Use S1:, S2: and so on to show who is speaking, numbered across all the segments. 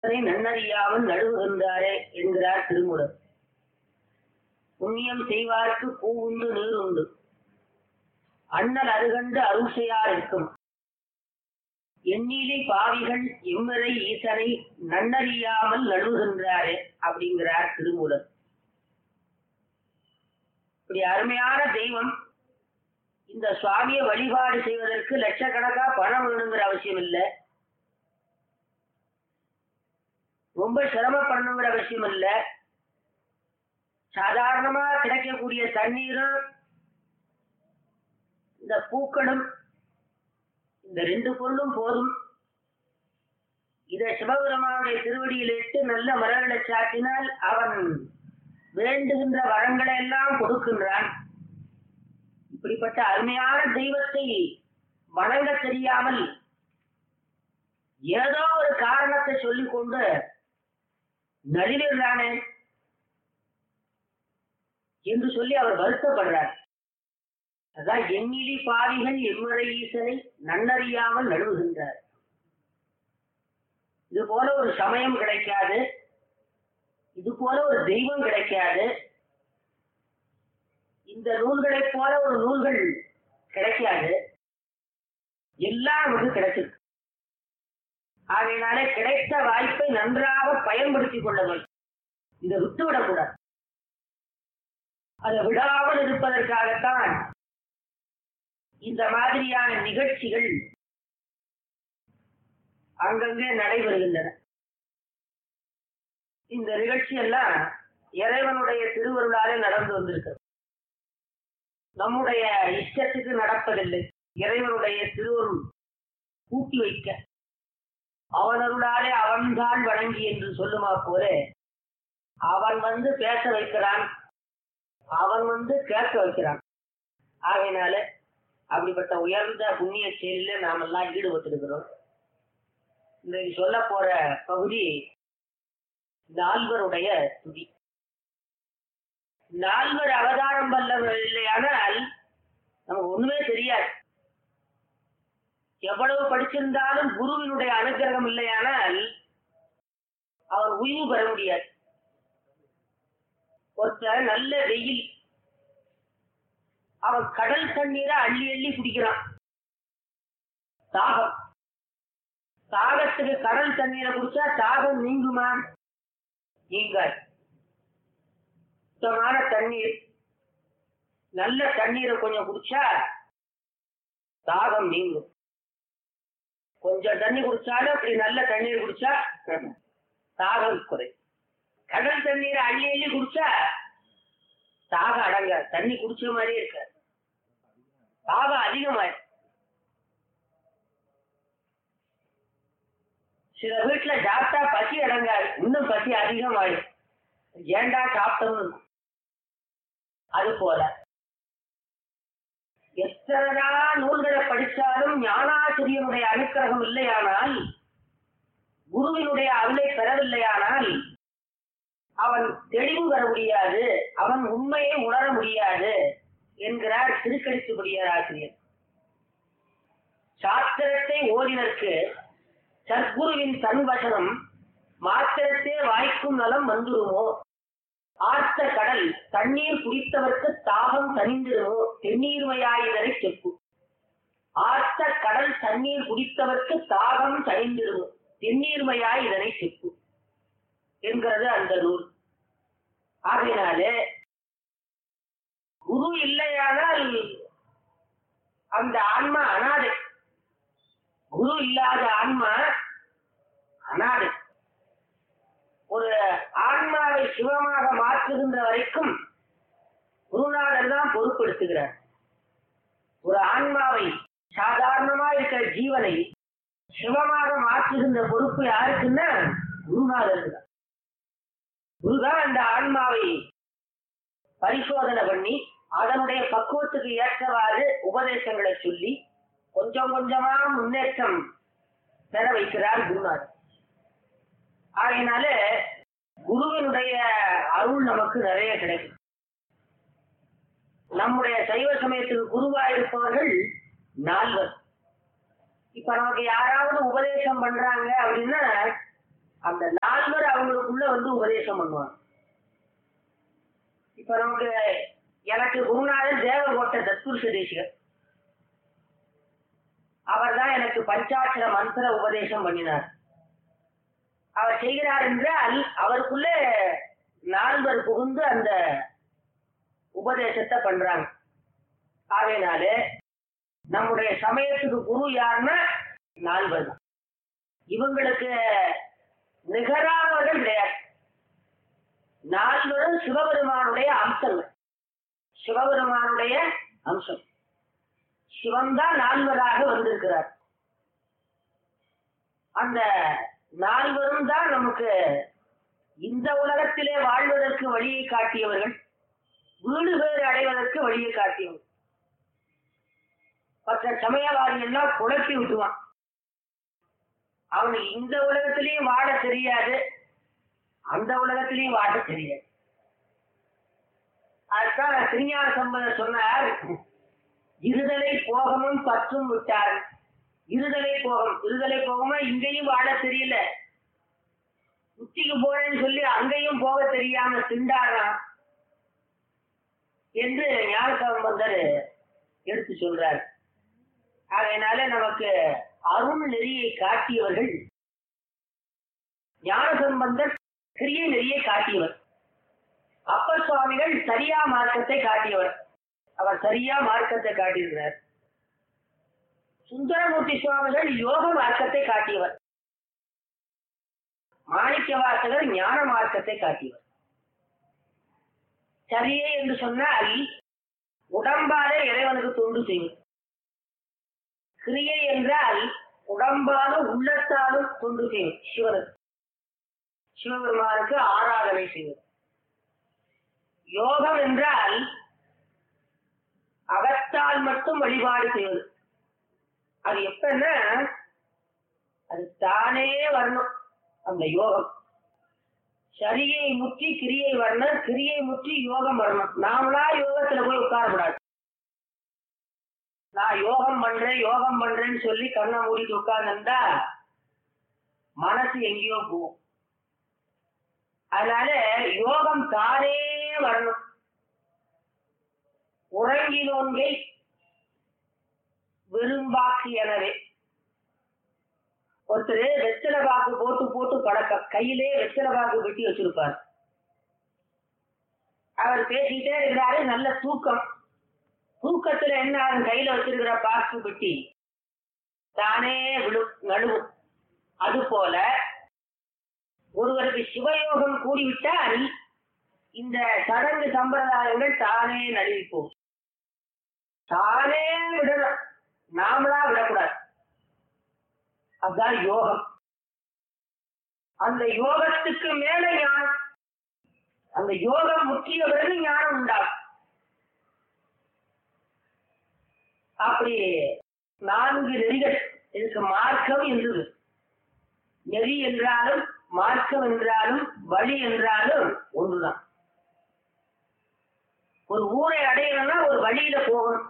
S1: ஈசனை நன்னறியாமல் நழுவுகின்றாரே என்கிறார் திருமுலர் புண்ணியம் செய்வார்க்கு பூவுண்டு நீருண்டு அண்ணல் அருகண்டு அருசையார் இருக்கும் எண்ணிலை பாவிகள் எம்மறை ஈசனை நன்னறியாமல் நழுவுகின்றாரே அப்படிங்கிறார் திருமூலர் இப்படி அருமையான தெய்வம் இந்த சுவாமியை வழிபாடு செய்வதற்கு லட்சக்கணக்கா பணம் வேணுங்கிற அவசியம் இல்லை ரொம்ப சிரமப்படணுங்கிற அவசியம் இல்லை சாதாரணமா கிடைக்கக்கூடிய தண்ணீரும் இந்த பூக்களும் இந்த ரெண்டு பொருளும் போதும் இதை சிவபெருமானுடைய திருவடியில் இட்டு நல்ல மரங்களை சாட்டினால் அவன் வேண்டுகின்ற வரங்களை எல்லாம் கொடுக்கின்றான் இப்படிப்பட்ட அருமையான தெய்வத்தை வணங்க தெரியாமல் ஏதோ ஒரு காரணத்தை சொல்லிக் கொண்டு நழுவிடுறானே என்று சொல்லி அவர் வருத்தப்படுறார் அதான் எண்ணிலி பாவிகள் எம்முறை ஈசனை நன்னறியாமல் நழுவுகின்றார் இது போல ஒரு சமயம் கிடைக்காது இது போல ஒரு தெய்வம் கிடைக்காது இந்த நூல்களைப் போல ஒரு நூல்கள் கிடைக்காது எல்லாம் நமக்கு கிடைச்சிருக்கு ஆகையினாலே கிடைத்த வாய்ப்பை நன்றாக பயன்படுத்திக் கொள்ள வேண்டும் இதை விட்டுவிடக்கூடாது அதை விடாமல் இருப்பதற்காகத்தான் இந்த மாதிரியான நிகழ்ச்சிகள் அங்கங்கே நடைபெறுகின்றன இந்த நிகழ்ச்சி எல்லாம் இறைவனுடைய திருவருளாலே நடந்து வந்திருக்கிறது நம்முடைய இஷ்டத்துக்கு நடப்பதில்லை இறைவனுடைய திருவருள் கூட்டி வைக்க அவனருளாலே அவன்தான் வணங்கி என்று சொல்லுமா போல அவன் வந்து பேச வைக்கிறான் அவன் வந்து கேட்க வைக்கிறான் ஆகையினால அப்படிப்பட்ட உயர்ந்த புண்ணிய செயலில நாம் எல்லாம் ஈடுபட்டிருக்கிறோம் இன்றைக்கு சொல்ல போற பகுதி நால்வருடைய துதி நால்வர் அவதாரம் வல்ல இல்லையானால் நமக்கு ஒண்ணுமே தெரியாது எவ்வளவு படிச்சிருந்தாலும் குருவினுடைய அனுகிரகம் இல்லையானால் அவர் உய்வு பெற முடியாது ஒருத்தர் நல்ல வெயில் அவன் கடல் தண்ணீரை அள்ளி அள்ளி குடிக்கிறான் தாகம் தாகத்துக்கு கடல் தண்ணீரை குடிச்சா தாகம் நீங்குமா நீங்காது சுத்தமான தண்ணீர் நல்ல தண்ணீரை கொஞ்சம் குடிச்சா தாகம் நீங்கும் கொஞ்சம் தண்ணி குடிச்சாலும் அப்படி நல்ல தண்ணீர் குடிச்சா தாகம் குறை கடல் தண்ணீரை அள்ளி அள்ளி குடிச்சா தாகம் அடங்க தண்ணி குடிச்ச மாதிரியே இருக்க தாகம் அதிகமாயிடும் சில வீட்டுல சாப்பிட்டா பசி அடங்காது இன்னும் பசி அதிகமாயிடும் ஏண்டா சாப்பிட்டோம்னு இருக்கும். அது போல எத்தனைதான் நூல்களை படித்தாலும் ஞானாசிரியனுடைய அனுக்கிரகம் இல்லையானால் குருவினுடைய அருளை பெறவில்லையானால் அவன் தெளிவு பெற முடியாது அவன் உண்மையை உணர முடியாது என்கிறார் திருக்கடித்துபடியார் ஆசிரியர் சாஸ்திரத்தை ஓதினருக்கு சத்குருவின் தன்வசனம் மாத்திரத்தே வாய்க்கும் நலம் வந்துருமோ ஆர்த்த கடல் தண்ணீர் குடித்தவர்க்கு தாகம் தனிந்திருமோ தென்னீர்மையாயினரை செப்பு ஆர்த்த கடல் தண்ணீர் குடித்தவர்க்கு தாகம் தனிந்திருமோ தென்னீர்மையாய் இதனை செப்பு என்கிறது அந்த நூல் ஆகையினாலே குரு இல்லையானால் அந்த ஆன்மா அனாதை குரு இல்லாத ஆன்மா அனாதை ஒரு ஆன்மாவை சிவமாக மாற்றுகின்ற வரைக்கும் குருநாதர் தான் பொறுப்பெடுத்துகிறார் ஒரு ஆன்மாவை சாதாரணமா இருக்கிற ஜீவனை சிவமாக மாற்றுகின்ற பொறுப்பு யாருக்குன்னா குருநாதருக்கு தான் குருதான் அந்த ஆன்மாவை பரிசோதனை பண்ணி அதனுடைய பக்குவத்துக்கு ஏற்றவாறு உபதேசங்களை சொல்லி கொஞ்சம் கொஞ்சமா முன்னேற்றம் பெற வைக்கிறார் குருநாதர் ஆகையினால குருவினுடைய அருள் நமக்கு நிறைய கிடைக்கும் நம்முடைய சைவ சமயத்துக்கு குருவா இருப்பவர்கள் நால்வர் இப்ப நமக்கு யாராவது உபதேசம் பண்றாங்க அப்படின்னா அந்த நால்வர் அவங்களுக்குள்ள வந்து உபதேசம் பண்ணுவாங்க இப்ப நமக்கு எனக்கு குருநாதன் தேவகோட்டை தத்புருஷ தேசிகர் அவர் தான் எனக்கு பஞ்சாட்சர மந்திர உபதேசம் பண்ணினார் அவர் செய்கிறார் என்றால் அவருக்குள்ள நால்வர் புகுந்து அந்த உபதேசத்தை பண்றாங்க ஆகையினால நம்முடைய சமயத்துக்கு குரு யாருன்னா நால்வர் தான் இவங்களுக்கு நிகரானவர்கள் கிடையாது நால்வரும் சிவபெருமானுடைய அம்சங்கள் சிவபெருமானுடைய அம்சம் சிவன் தான் நால்வராக வந்திருக்கிறார் அந்த நால்வரும் தான் நமக்கு இந்த உலகத்திலே வாழ்வதற்கு வழியை காட்டியவர்கள் வீடு பேர் அடைவதற்கு வழியை காட்டியவர்கள் மற்ற சமயவாதி எல்லாம் குழப்பி விட்டுவான் அவனுக்கு இந்த உலகத்திலையும் வாழ தெரியாது அந்த உலகத்திலையும் வாழ தெரியாது அதுதான் திருஞான சம்பந்தர் சொன்னார் இருதலை போகமும் பற்றும் விட்டார் இருதலை போகம் இருதலை போகமா இங்கேயும் வாழ தெரியல உச்சிக்கு போறேன்னு சொல்லி அங்கேயும் போக தெரியாம திண்டாடுறான் என்று ஞான சம்பந்தர் எடுத்து சொல்றார் அதனால நமக்கு அருள் நெறியை காட்டியவர்கள் ஞான சம்பந்தர் கிரிய நெறியை காட்டியவர் அப்பர் சுவாமிகள் சரியா மார்க்கத்தை காட்டியவர் அவர் சரியா மார்க்கத்தை காட்டியிருக்கிறார் சுந்தரமூர்த்தி சுவாமிகள் யோக மார்க்கத்தை காட்டியவர் மாணிக்க வாசகர் ஞான மார்க்கத்தை காட்டியவர் சரியே என்று சொன்னால் உடம்பாலே இறைவனுக்கு தொண்டு செய்வது கிரியை என்றால் உடம்பாலும் உள்ளத்தாலும் தொண்டு செய்வது சிவனுக்கு சிவபெருமானுக்கு ஆராதனை செய்வது யோகம் என்றால் அகத்தால் மட்டும் வழிபாடு செய்வது அது எப்பன்னா அது தானே வரணும் அந்த யோகம் சரியை முற்றி கிரியை வரணும் கிரியை முற்றி யோகம் வரணும் நாமளா யோகத்துல போய் உட்காரக்கூடாது நான் யோகம் பண்றேன் யோகம் பண்றேன்னு சொல்லி கண்ணை மூடிட்டு உட்கார்ந்துருந்தா மனசு எங்கேயோ போகும் அதனால யோகம் தானே வரணும் உறங்கினோன்கை விரும்பாக்கு எனவே ஒருத்தர் வெத்தலை பாக்கு போட்டு போட்டு பழக்க கையிலே வெத்தலை பாக்கு வெட்டி வச்சிருப்பார் அவர் பேசிக்கிட்டே இருக்கிறாரு நல்ல தூக்கம் தூக்கத்துல என்ன ஆகும் கையில வச்சிருக்கிற பாக்கு வெட்டி தானே விழு நழுவும் அது போல ஒருவருக்கு சிவயோகம் கூடிவிட்டால் இந்த சடங்கு சம்பிரதாயங்கள் தானே நழுவிப்போம் தானே விடணும் நாமளா விடக்கூடாது அதுதான் யோகம் அந்த யோகத்துக்கு மேல ஞானம் அந்த யோகம் முற்றிய பிறகு ஞானம் உண்டாகும் அப்படி நான்கு நெறிகள் இதுக்கு மார்க்கம் என்று நெறி என்றாலும் மார்க்கம் என்றாலும் வழி என்றாலும் ஒன்றுதான் ஒரு ஊரை அடையணும்னா ஒரு வழியில போகணும்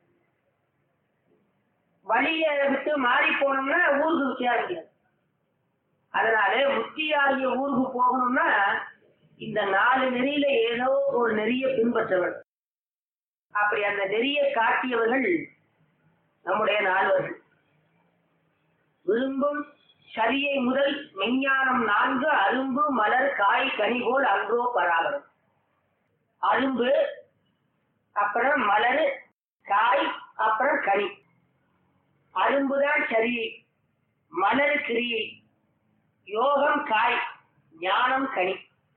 S1: வழியை விட்டு மாறி போனோம்னா ஊருக்கு வித்தியாசிக்காது அதனால முத்தியாகிய ஊருக்கு போகணும்னா இந்த நாலு நெறியில ஏதோ ஒரு நெறிய பின்பற்றவர் அப்படி அந்த நெறிய காட்டியவர்கள் நம்முடைய நால்வர்கள் விரும்பும் சரியை முதல் மெஞ்ஞானம் நான்கு அரும்பு மலர் காய் கனி போல் அன்றோ பராபரம் அரும்பு அப்புறம் மலர் காய் அப்புறம் கனி அரும்புதான் சரியை மலர் கிரியை யோகம் காய் ஞானம் கனி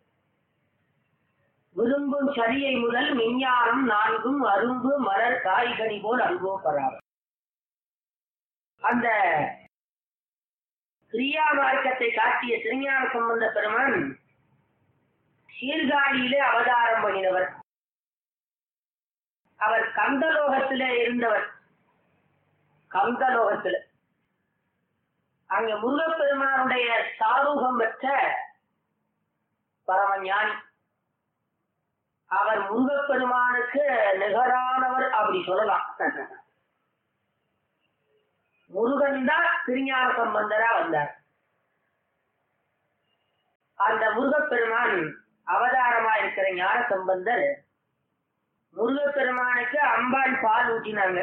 S1: விரும்பும் சரியை முதல் மெஞ்ஞானம் நான்கும் அரும்பு மலர் காய் கனி போல் அன்போ பராபரம் அந்த கிரியா மார்க்கத்தை காட்டிய திருஞான சம்பந்த பெருமான் சீர்காழியிலே அவதாரம் பண்ணினவர் அவர் கந்தலோகத்திலே இருந்தவர் கந்தலோகத்துல அங்க முருகப்பெருமானுடைய சாரூகம் பெற்ற பரமஞானி அவர் முருகப்பெருமானுக்கு நிகரானவர் அப்படி சொல்லலாம் முருகன் தான் திருஞான சம்பந்தரா வந்தார் அந்த முருகப்பெருமான் அவதாரமா இருக்கிற ஞான சம்பந்தர் முருகப்பெருமானுக்கு அம்பாள் பால் ஊட்டினாங்க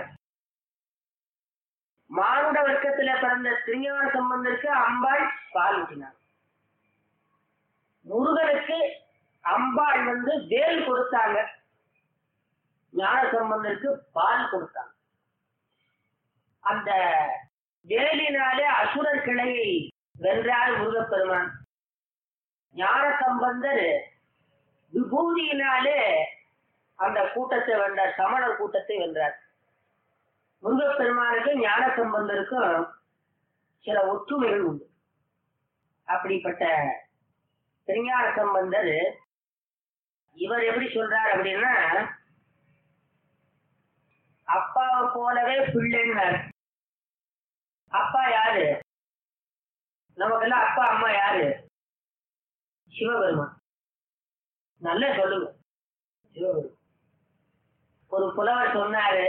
S1: மானுட வர்க்கத்துல பிறந்த திருஞான சம்பந்தருக்கு அம்பாள் பால் ஊட்டினாங்க முருகனுக்கு அம்பாள் வந்து வேல் கொடுத்தாங்க ஞான சம்பந்தருக்கு பால் கொடுத்தாங்க அந்த வேலினாலே அசுரர் கிளையை வென்றார் முருகப்பெருமான் ஞான சம்பந்தர் விபூதியினாலே அந்த கூட்டத்தை வென்றார் சமணர் கூட்டத்தை வென்றார் முருகப்பெருமானுக்கு ஞான சம்பந்தருக்கும் சில ஒற்றுமைகள் உண்டு அப்படிப்பட்ட திருஞான சம்பந்தர் இவர் எப்படி சொல்றார் அப்படின்னா அப்பாவை போலவே பிள்ளைன்னார் அப்பா யாரு நமக்கெல்லாம் அப்பா அம்மா யாரு சிவபெருமான் நல்லா சொல்லுங்க சிவபெருமான் ஒரு புலவர் சொன்னாரு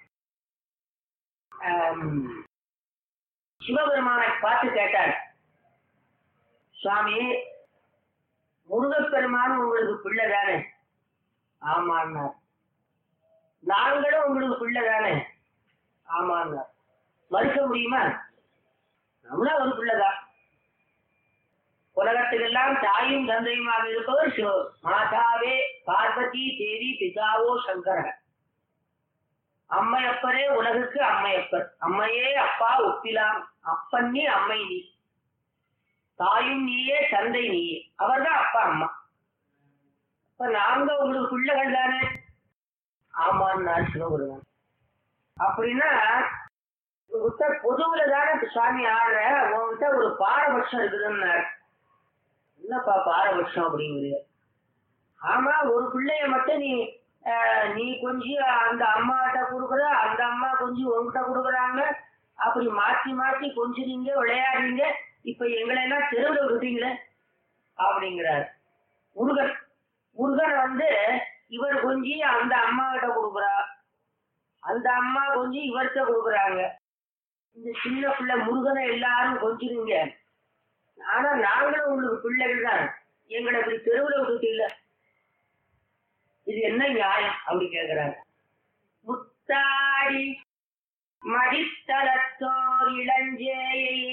S1: ஆம், சிவபெருமானை பார்த்து கேட்டார் சுவாமி முருகப்பெருமான் உங்களுக்கு பிள்ளை தானே ஆமான்னார் நாங்களும் உங்களுக்கு பிள்ளை தானே ஆமான்னார் மறுக்க முடியுமா நம்மளா ஒரு பிள்ளைதான் உலகத்துக்கெல்லாம் தாயும் தந்தையுமாக இருப்பவர் சிவ மாதாவே பார்வதி தேவி பிதாவோ சங்கர அம்மையப்பரே உலகுக்கு அம்மையப்பர் அம்மையே அப்பா ஒப்பிலாம் அப்பன் நீ அம்மை நீ தாயும் நீயே தந்தை நீயே அவர்தான் அப்பா அம்மா இப்ப நாங்க உங்களுக்கு பிள்ளைகள் தானே ஆமான்னார் சிவபெருமான் அப்படின்னா உங்ககிட்ட பொதுவுல தானே சுவாமி ஆடுற உங்ககிட்ட ஒரு பாரபட்சம் இருக்குதுன்னாரு என்னப்பா பாரபட்சம் அப்படிங்கிறீங்க ஆமா ஒரு பிள்ளைய மட்டும் நீ ஆஹ், நீ கொஞ்சம் அந்த அம்மாட்ட கொடுக்குற அந்த அம்மா கொஞ்சம் உங்ககிட்ட கொடுக்குறாங்க அப்படி மாத்தி மாத்தி கொஞ்சுறீங்க விளையாடுறீங்க இப்ப எங்களை எல்லாம் தெருவில் விடுறீங்களே அப்படிங்கிறார் முருகன் முருகன் வந்து இவர் கொஞ்சி அந்த அம்மா கிட்ட கொடுக்குறா அந்த அம்மா கொஞ்சம் இவர்கிட்ட கொடுக்குறாங்க இந்த சின்ன பிள்ளை முருகனை எல்லாரும் கொஞ்சுறீங்க ஆனா நாங்களும் உங்களுக்கு பிள்ளைகள் தான் எங்களை இப்படி தெருவில் விட்டுட்டீங்க இது என்ன நியாயம் அப்படி கேக்குறாங்க முத்தாடி மடித்தளத்தோர் இளஞ்சேயை